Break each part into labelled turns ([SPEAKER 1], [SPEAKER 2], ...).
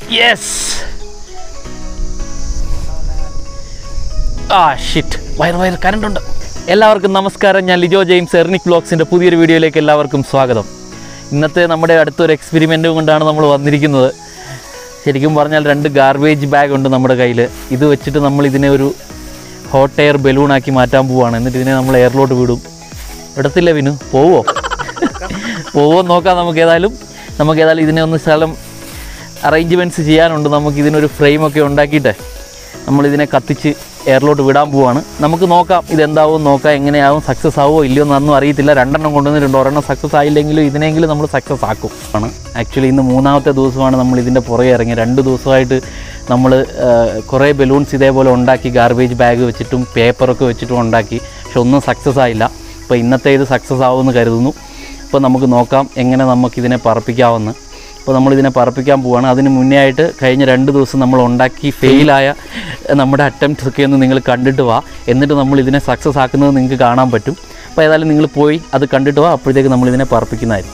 [SPEAKER 1] Yes ആ shit wire wire current ഉണ്ട് എല്ലാവർക്കും നമസ്കാരം ഞാൻ ലിജോ ജെയിംസ് എർണിക് ബ്ലോഗ്സിൻ്റെ പുതിയൊരു വീഡിയോയിലേക്ക് എല്ലാവർക്കും സ്വാഗതം ഇന്നത്തെ നമ്മുടെ അടുത്തൊരു എക്സ്പെരിമെൻറ്റും കൊണ്ടാണ് നമ്മൾ വന്നിരിക്കുന്നത് ശരിക്കും പറഞ്ഞാൽ രണ്ട് ഗാർബേജ് ബാഗ് ഉണ്ട് നമ്മുടെ കയ്യിൽ ഇത് വെച്ചിട്ട് നമ്മൾ ഇതിനെ ഒരു ഹോട്ട് എയർ ബലൂണാക്കി മാറ്റാൻ പോവുകയാണ് എന്നിട്ട് ഇതിനെ നമ്മൾ എയറിലോട്ട് വിടും ഇടത്തില്ല വിനു പോവോ പോവോ നോക്കാം നമുക്ക് ഏതായാലും നമുക്ക് ഏതായാലും ഇതിനെ ഒന്ന് സ്ഥലം അറേഞ്ച്മെൻറ്റ്സ് ചെയ്യാനുണ്ട് നമുക്ക് ഇതിനൊരു ഫ്രെയിമൊക്കെ ഉണ്ടാക്കിയിട്ട് നമ്മളിതിനെ കത്തിച്ച് എയറിലോട്ട് വിടാൻ പോവാണ് നമുക്ക് നോക്കാം ഇതെന്താവും നോക്കാം എങ്ങനെയാവും സക്സസ് ആവുമോ ഇല്ലയോ എന്നൊന്നും അറിയത്തില്ല രണ്ടെണ്ണം കൊണ്ടുവന്നിട്ടുണ്ട് ഒരെണ്ണം സക്സസ് ആയില്ലെങ്കിലും ഇതിനെങ്കിലും നമ്മൾ സക്സസ് ആക്കും ആണ് ആക്ച്വലി ഇന്ന് മൂന്നാമത്തെ ദിവസമാണ് നമ്മൾ ഇതിൻ്റെ പുറകെ ഇറങ്ങി രണ്ട് ദിവസമായിട്ട് നമ്മൾ കുറേ ബലൂൺസ് ഇതേപോലെ ഉണ്ടാക്കി ഗാർബേജ് ബാഗ് വെച്ചിട്ടും പേപ്പറൊക്കെ വെച്ചിട്ടും ഉണ്ടാക്കി പക്ഷെ ഒന്നും സക്സസ് ആയില്ല അപ്പോൾ ഇന്നത്തെ ഇത് സക്സസ് ആവുമെന്ന് കരുതുന്നു അപ്പോൾ നമുക്ക് നോക്കാം എങ്ങനെ നമുക്കിതിനെ പറപ്പിക്കാമെന്ന് അപ്പോൾ നമ്മളിതിനെ പറപ്പിക്കാൻ പോവുകയാണ് അതിന് മുന്നേ ആയിട്ട് കഴിഞ്ഞ രണ്ട് ദിവസം നമ്മൾ ഉണ്ടാക്കി ഫെയിലായ നമ്മുടെ അറ്റംപ്റ്റ്സ് ഒക്കെ ഒന്ന് നിങ്ങൾ കണ്ടിട്ട് വാ എന്നിട്ട് നമ്മൾ ഇതിനെ സക്സസ് ആക്കുന്നത് നിങ്ങൾക്ക് കാണാൻ പറ്റും അപ്പോൾ ഏതായാലും നിങ്ങൾ പോയി അത് കണ്ടിട്ട് വാ അപ്പോഴത്തേക്ക് നമ്മളിതിനെ പറപ്പിക്കുന്നതായിരിക്കും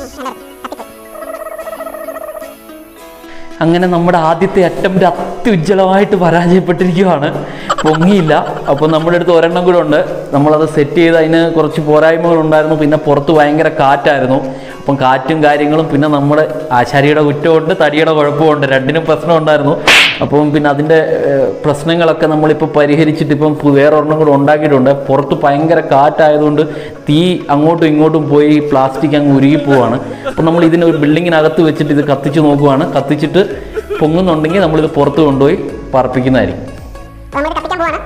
[SPEAKER 1] അങ്ങനെ നമ്മുടെ ആദ്യത്തെ അറ്റംപ്റ്റ് അത്യുജ്വലമായിട്ട് പരാജയപ്പെട്ടിരിക്കുകയാണ് പൊങ്ങിയില്ല അപ്പോൾ നമ്മുടെ അടുത്ത് ഒരെണ്ണം കൂടെ ഉണ്ട് നമ്മളത് സെറ്റ് ചെയ്ത് അതിന് കുറച്ച് പോരായ്മകളുണ്ടായിരുന്നു പിന്നെ പുറത്ത് ഭയങ്കര കാറ്റായിരുന്നു അപ്പം കാറ്റും കാര്യങ്ങളും പിന്നെ നമ്മുടെ ആശാരിയുടെ കുറ്റമുണ്ട് തടിയുടെ കുഴപ്പമുണ്ട് രണ്ടിനും പ്രശ്നം ഉണ്ടായിരുന്നു അപ്പം പിന്നെ അതിൻ്റെ ഏഹ്, പ്രശ്നങ്ങളൊക്കെ നമ്മളിപ്പോൾ പരിഹരിച്ചിട്ട് ഇപ്പം പു- വേറെ ഒരെണ്ണം കൂടെ ഉണ്ടാക്കിയിട്ടുണ്ട് പുറത്ത് ഭയങ്കര കാറ്റായതുകൊണ്ട് തീ അങ്ങോട്ടും ഇങ്ങോട്ടും പോയി പ്ലാസ്റ്റിക് അങ്ങ് ഉരുകി പോവാണ് അപ്പം നമ്മൾ ഇതിനെ ഒരു ബിൽഡിങ്ങിനകത്ത് വെച്ചിട്ട് ഇത് കത്തിച്ച് നോക്കുവാണ് കത്തിച്ചിട്ട് പൊങ്ങുന്നുണ്ടെങ്കിൽ നമ്മളിത് പുറത്ത് കൊണ്ടുപോയി പറപ്പിക്കുന്നതായിരിക്കും
[SPEAKER 2] അപ്പോൾ നമ്മൾ കത്തിക്കാൻ പോവാണ്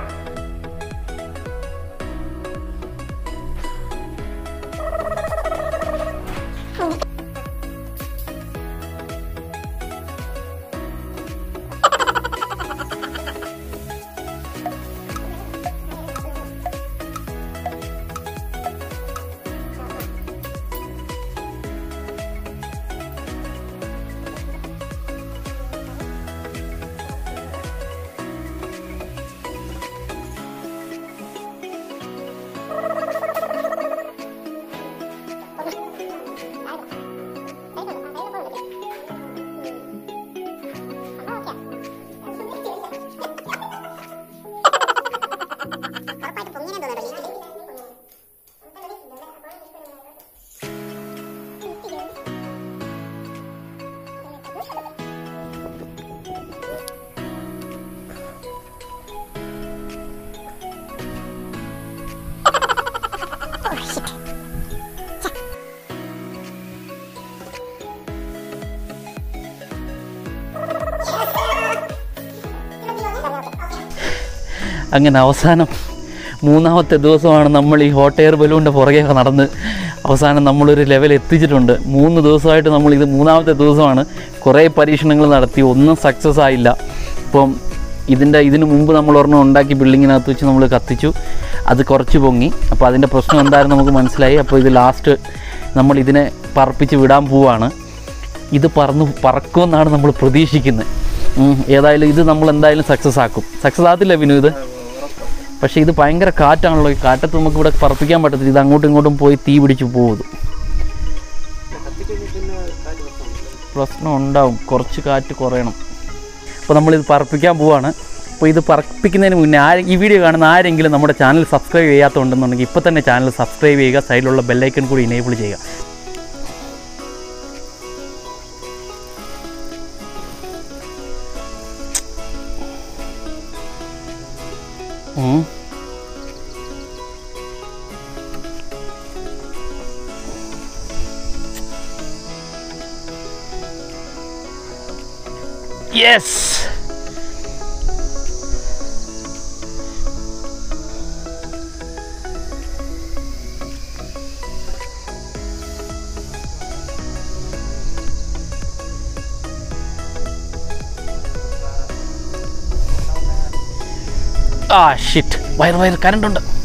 [SPEAKER 1] അങ്ങനെ അവസാനം മൂന്നാമത്തെ ദിവസമാണ് നമ്മൾ ഈ ഹോട്ട് എയർ ബലൂണിൻ്റെ പുറകെയൊക്കെ നടന്ന് അവസാനം നമ്മളൊരു ലെവൽ എത്തിച്ചിട്ടുണ്ട് മൂന്ന് ദിവസമായിട്ട് നമ്മൾ ഇത് മൂന്നാമത്തെ ദിവസമാണ് കുറേ പരീക്ഷണങ്ങൾ നടത്തി ഒന്നും സക്സസ് ആയില്ല ഇപ്പം ഇതിൻ്റെ ഇതിന് മുമ്പ് നമ്മൾ ഒരെണ്ണം ഉണ്ടാക്കി ബിൽഡിങ്ങിനകത്ത് വെച്ച് നമ്മൾ കത്തിച്ചു അത് കുറച്ച് പൊങ്ങി അപ്പോൾ അതിൻ്റെ പ്രശ്നം എന്തായിരുന്നു നമുക്ക് മനസ്സിലായി അപ്പോൾ ഇത് ലാസ്റ്റ് നമ്മൾ ഇതിനെ പറപ്പിച്ച് വിടാൻ പോവാണ് ഇത് പറന്ന് പറക്കുമെന്നാണ് നമ്മൾ പ്രതീക്ഷിക്കുന്നത് ഉം, ഏതായാലും ഇത് നമ്മൾ എന്തായാലും സക്സസ് ആക്കും സക്സസ് ആകത്തില്ല വിനു ഇത് പക്ഷേ ഇത് ഭയങ്കര കാറ്റാണല്ലോ ഈ കാറ്റത്ത് നമുക്ക് ഇവിടെ പറപ്പിക്കാൻ പറ്റത്തില്ല ഇത് അങ്ങോട്ടും ഇങ്ങോട്ടും പോയി തീ പിടിച്ച് പോകും പ്രശ്നം ഉണ്ടാവും കുറച്ച് കാറ്റ് കുറയണം അപ്പോൾ നമ്മളിത് പറപ്പിക്കാൻ പോവാണ് അപ്പോൾ ഇത് പറപ്പിക്കുന്നതിന് മുന്നേ ആര് ഈ വീഡിയോ കാണുന്ന ആരെങ്കിലും നമ്മുടെ ചാനൽ സബ്സ്ക്രൈബ് ചെയ്യാത്തതുണ്ടെന്നുണ്ടെങ്കിൽ ഇപ്പോൾ തന്നെ ചാനൽ സബ്സ്ക്രൈബ് ചെയ്യുക സൈഡിലുള്ള ബെല്ലൈക്കൺ കൂടി ഇനേബിൾ ചെയ്യുക ഉം. Yes! ആ ഷിറ്റ് വയർ വയർ കറണ്ട് ഉണ്ട്